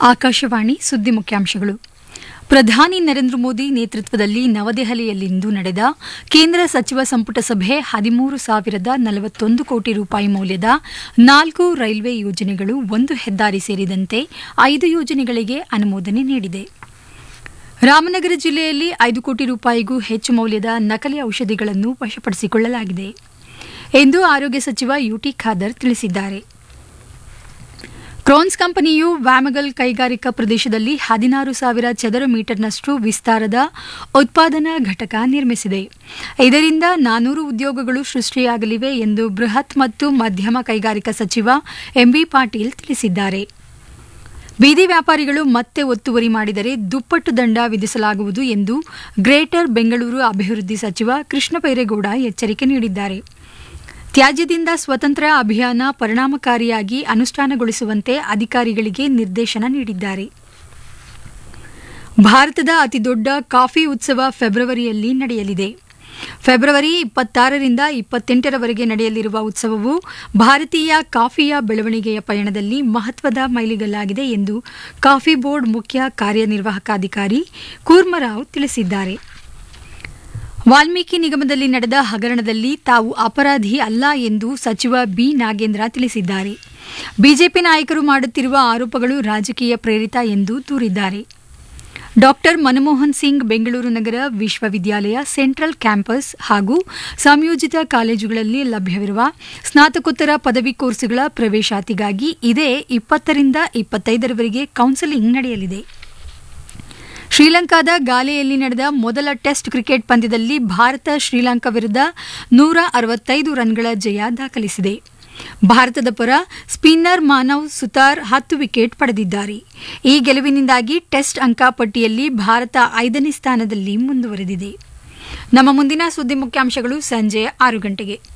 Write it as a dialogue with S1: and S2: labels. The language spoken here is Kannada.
S1: ಆಕಾಶವಾಣಿ ಸುದ್ದಿ ಮುಖ್ಯಾಂಶಗಳು ಪ್ರಧಾನಿ ನರೇಂದ್ರ ಮೋದಿ ನೇತೃತ್ವದಲ್ಲಿ ನವದೆಹಲಿಯಲ್ಲಿಂದು ನಡೆದ ಕೇಂದ್ರ ಸಚಿವ ಸಂಪುಟ ಸಭೆ ಹದಿಮೂರು ಸಾವಿರದ ನಲವತ್ತೊಂದು ಕೋಟಿ ರೂಪಾಯಿ ಮೌಲ್ಯದ ನಾಲ್ಕು ರೈಲ್ವೆ ಯೋಜನೆಗಳು ಒಂದು ಹೆದ್ದಾರಿ ಸೇರಿದಂತೆ ಐದು ಯೋಜನೆಗಳಿಗೆ ಅನುಮೋದನೆ ನೀಡಿದೆ ರಾಮನಗರ ಜಿಲ್ಲೆಯಲ್ಲಿ ಐದು ಕೋಟಿ ರೂಪಾಯಿಗೂ ಹೆಚ್ಚು ಮೌಲ್ಯದ ನಕಲಿ ಔಷಧಿಗಳನ್ನು ವಶಪಡಿಸಿಕೊಳ್ಳಲಾಗಿದೆ ಎಂದು ಆರೋಗ್ಯ ಸಚಿವ ಯುಟಿ ಖಾದರ್ ತಿಳಿಸಿದ್ದಾರೆ ಕ್ರೋನ್ಸ್ ಕಂಪನಿಯು ವ್ಯಾಮಗಲ್ ಕೈಗಾರಿಕಾ ಪ್ರದೇಶದಲ್ಲಿ ಹದಿನಾರು ಸಾವಿರ ಚದರ ಮೀಟರ್ನಷ್ಟು ವಿಸ್ತಾರದ ಉತ್ಪಾದನಾ ಘಟಕ ನಿರ್ಮಿಸಿದೆ ಇದರಿಂದ ನಾನೂರು ಉದ್ಯೋಗಗಳು ಸೃಷ್ಟಿಯಾಗಲಿವೆ ಎಂದು ಬೃಹತ್ ಮತ್ತು ಮಧ್ಯಮ ಕೈಗಾರಿಕಾ ಸಚಿವ ಎಂಬಿ ಪಾಟೀಲ್ ತಿಳಿಸಿದ್ದಾರೆ ಬೀದಿ ವ್ಯಾಪಾರಿಗಳು ಮತ್ತೆ ಒತ್ತುವರಿ ಮಾಡಿದರೆ ದುಪ್ಪಟ್ಟು ದಂಡ ವಿಧಿಸಲಾಗುವುದು ಎಂದು ಗ್ರೇಟರ್ ಬೆಂಗಳೂರು ಅಭಿವೃದ್ಧಿ ಸಚಿವ ಕೃಷ್ಣ ಬೈರೇಗೌಡ ಎಚ್ಚರಿಕೆ ನೀಡಿದ್ದಾರೆ ತ್ಯಾಜ್ಯದಿಂದ ಸ್ವತಂತ್ರ ಅಭಿಯಾನ ಪರಿಣಾಮಕಾರಿಯಾಗಿ ಅನುಷ್ಠಾನಗೊಳಿಸುವಂತೆ ಅಧಿಕಾರಿಗಳಿಗೆ ನಿರ್ದೇಶನ ನೀಡಿದ್ದಾರೆ ಭಾರತದ ಅತಿದೊಡ್ಡ ಕಾಫಿ ಉತ್ಸವ ಫೆಬ್ರವರಿಯಲ್ಲಿ ನಡೆಯಲಿದೆ ಫೆಬ್ರವರಿ ಇಪ್ಪತ್ತಾರರಿಂದ ಇಪ್ಪತ್ತೆಂಟರವರೆಗೆ ನಡೆಯಲಿರುವ ಉತ್ಸವವು ಭಾರತೀಯ ಕಾಫಿಯ ಬೆಳವಣಿಗೆಯ ಪಯಣದಲ್ಲಿ ಮಹತ್ವದ ಮೈಲಿಗಲ್ಲಾಗಿದೆ ಎಂದು ಕಾಫಿ ಬೋರ್ಡ್ ಮುಖ್ಯ ಕಾರ್ಯನಿರ್ವಾಹಕಾಧಿಕಾರಿ ಕೂರ್ಮರಾವ್ ತಿಳಿಸಿದ್ದಾರೆ ವಾಲ್ಮೀಕಿ ನಿಗಮದಲ್ಲಿ ನಡೆದ ಹಗರಣದಲ್ಲಿ ತಾವು ಅಪರಾಧಿ ಅಲ್ಲ ಎಂದು ಸಚಿವ ಬಿ ನಾಗೇಂದ್ರ ತಿಳಿಸಿದ್ದಾರೆ ಬಿಜೆಪಿ ನಾಯಕರು ಮಾಡುತ್ತಿರುವ ಆರೋಪಗಳು ರಾಜಕೀಯ ಪ್ರೇರಿತ ಎಂದು ದೂರಿದ್ದಾರೆ ಡಾಕ್ಟರ್ ಮನಮೋಹನ್ ಸಿಂಗ್ ಬೆಂಗಳೂರು ನಗರ ವಿಶ್ವವಿದ್ಯಾಲಯ ಸೆಂಟ್ರಲ್ ಕ್ಯಾಂಪಸ್ ಹಾಗೂ ಸಂಯೋಜಿತ ಕಾಲೇಜುಗಳಲ್ಲಿ ಲಭ್ಯವಿರುವ ಸ್ನಾತಕೋತ್ತರ ಪದವಿ ಕೋರ್ಸುಗಳ ಪ್ರವೇಶಾತಿಗಾಗಿ ಇದೇ ಇಪ್ಪತ್ತರಿಂದ ಇಪ್ಪತ್ತೈದರವರೆಗೆ ಕೌನ್ಸೆಲಿಂಗ್ ನಡೆಯಲಿದೆ ಶ್ರೀಲಂಕಾದ ಗಾಲೆಯಲ್ಲಿ ನಡೆದ ಮೊದಲ ಟೆಸ್ಟ್ ಕ್ರಿಕೆಟ್ ಪಂದ್ಯದಲ್ಲಿ ಭಾರತ ಶ್ರೀಲಂಕಾ ವಿರುದ್ಧ ನೂರ ಅರವತ್ತೈದು ರನ್ಗಳ ಜಯ ದಾಖಲಿಸಿದೆ ಭಾರತದ ಪರ ಸ್ಪಿನ್ನರ್ ಮಾನವ್ ಸುತಾರ್ ಹತ್ತು ವಿಕೆಟ್ ಪಡೆದಿದ್ದಾರೆ ಈ ಗೆಲುವಿನಿಂದಾಗಿ ಟೆಸ್ಟ್ ಅಂಕಪಟ್ಟಿಯಲ್ಲಿ ಭಾರತ ಐದನೇ ಸ್ಥಾನದಲ್ಲಿ ಮುಂದುವರೆದಿದೆ ನಮ್ಮ ಮುಂದಿನ ಸುದ್ದಿ ಮುಖ್ಯಾಂಶಗಳು ಸಂಜೆ ಆರು ಗಂಟೆಗೆ